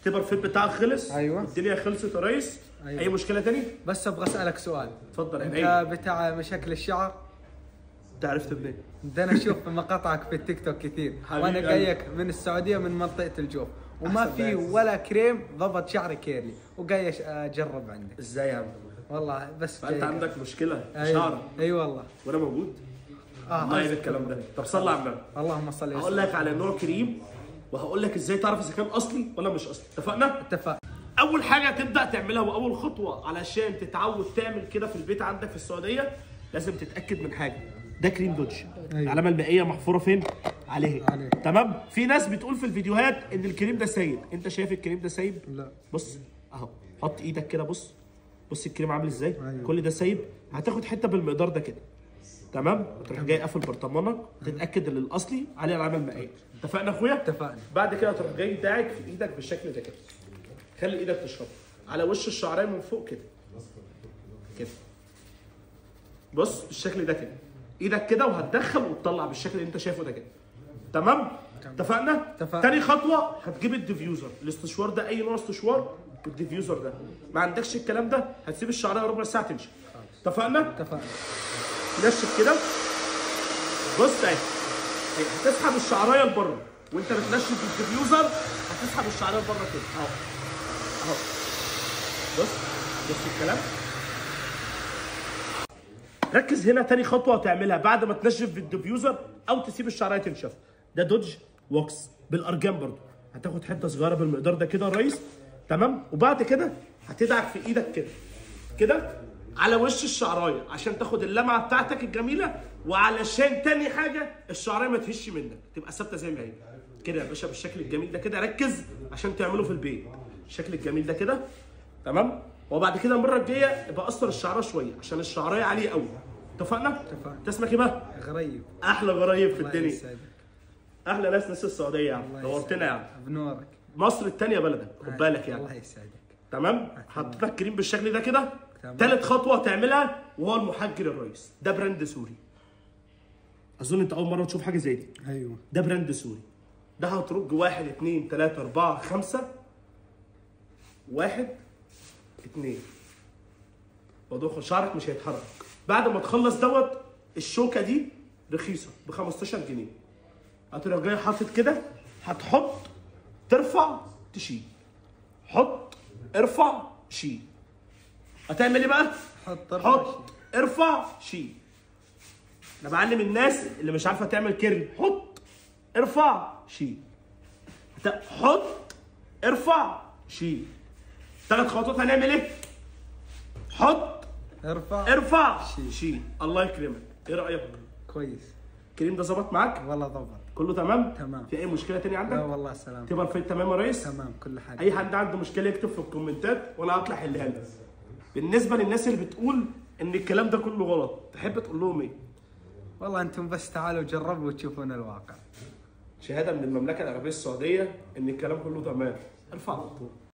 تبر فيت بتاعك خلص أيوة. الدنيا خلصت يا ريس أيوة. اي مشكله تاني بس ابغى اسالك سؤال اتفضل يا انت عيني بتاع مشاكل الشعر انت عرفت منين ده انا اشوف مقاطعك في التيك توك كثير حبيبي وانا قلبي. جايك من السعوديه من منطقه الجوف وما أحسن في ناس. ولا كريم ضبط شعري كيرلي وجاي أش- اجرب عندك ازاي يا عم والله بس فانت جايك. عندك مشكله اي شعرك اي والله وانا موجود اه الله يعين الكلام ده طب صلي على النبي اللهم صل هقول وسلم لك على نوع كريم وهقول لك ازاي تعرف اذا كان اصلي ولا مش اصلي اتفقنا اتفق اول حاجه تبدا تعملها واول خطوه علشان تتعود تعمل كده في البيت عندك في السعوديه لازم تتاكد من حاجه ده كريم دوج أيوة. العلامه المائيه محفوره فين عليه عليه. تمام في ناس بتقول في الفيديوهات ان الكريم ده سايب انت شايف الكريم ده سايب لا بص اهو حط ايدك كده بص بص الكريم عامل ازاي أيوة. كل ده سايب هتاخد حته بالمقدار ده كده تمام تروح جاي قافل برطمانك تتاكد ان الاصلي عليه العلامه المائيه اتفقنا يا اخويا اتفقنا بعد كده تروح جاي داعك في ايدك بالشكل ده كده خلي ايدك تشرب على وش الشعريه من فوق كده كده بص بالشكل ده كده ايدك كده وهتدخل وتطلع بالشكل اللي انت شايفه ده كده تمام اتفقنا اتفقنا. تاني خطوه هتجيب الديفيوزر الاستشوار ده اي نوع استشوار والديفيوزر ده ما عندكش الكلام ده هتسيب الشعريه ربع ساعه تمشي اتفقنا اتفقنا تنشف كده بص اهي أهي، هتسحب الشعرايه لبره وانت بتنشف بالديفيوزر هتسحب الشعرايه لبره كده اهو اهو بص بص الكلام ركز هنا تاني خطوه هتعملها بعد ما تنشف بالديفيوزر او تسيب الشعرايه تنشف ده دوج ووكس بالارجان برضو هتاخد حته صغيره بالمقدار ده كده يا ريس تمام وبعد كده هتدعك في ايدك كده كده على وش الشعرايه عشان تاخد اللمعه بتاعتك الجميله وعلشان تاني حاجه الشعرايه ما تهش منك تبقى ثابته زي ما هي كده يا باشا بالشكل الجميل ده كده ركز عشان تعمله في البيت الشكل الجميل ده كده تمام وبعد كده المره الجايه يبقى قصر الشعرايه شويه عشان الشعرايه عاليه قوي اتفقنا اتفقنا. انت اسمك ايه بقى غريب احلى غرايب في الله الدنيا يسعدك احلى ناس ناس السعوديه يا عم الله نورتنا يا عم يسعدك. بنورك مصر التانية بلدك خد بالك الله يعني يسعدك تمام حطيت لك كريم بالشكل ده كده تمام. تالت خطوه تعملها وهو المحجر الرئيس ده براند سوري اظن انت اول مره تشوف حاجه زي دي ايوه ده براند سوري ده هترج واحد اتنين تلاته اربعه خمسه واحد اتنين موضوع شعرك مش هيتحرك بعد ما تخلص دوت الشوكه دي رخيصه ب 15 جنيه هتروح جاي حاطط كده هتحط ترفع تشيل حط ارفع شيل هتعمل ايه بقى؟ حط طرف حط ارفع شيل انا بعلم الناس اللي مش عارفه تعمل كيرل حط ارفع شيل هت- حط ارفع شيل ثلاث خطوات هنعمل ايه؟ حط ارفع ارفع شيل. شيل الله يكرمك ايه رايك؟ كويس الكريم ده ظبط معاك؟ والله ضبط كله تمام؟ تمام. في اي مشكله تانية لا عندك؟ والله سلام تبقى الفيت تمام يا ريس؟ تمام كل حاجه اي حد عنده مشكله يكتب في الكومنتات وانا هطلع احلها له بالنسبه للناس اللي بتقول ان الكلام ده كله غلط تحب تقول لهم ايه والله انتم بس تعالوا جربوا وتشوفون الواقع شهاده من المملكه العربيه السعوديه ان الكلام كله تمام ارفع على طول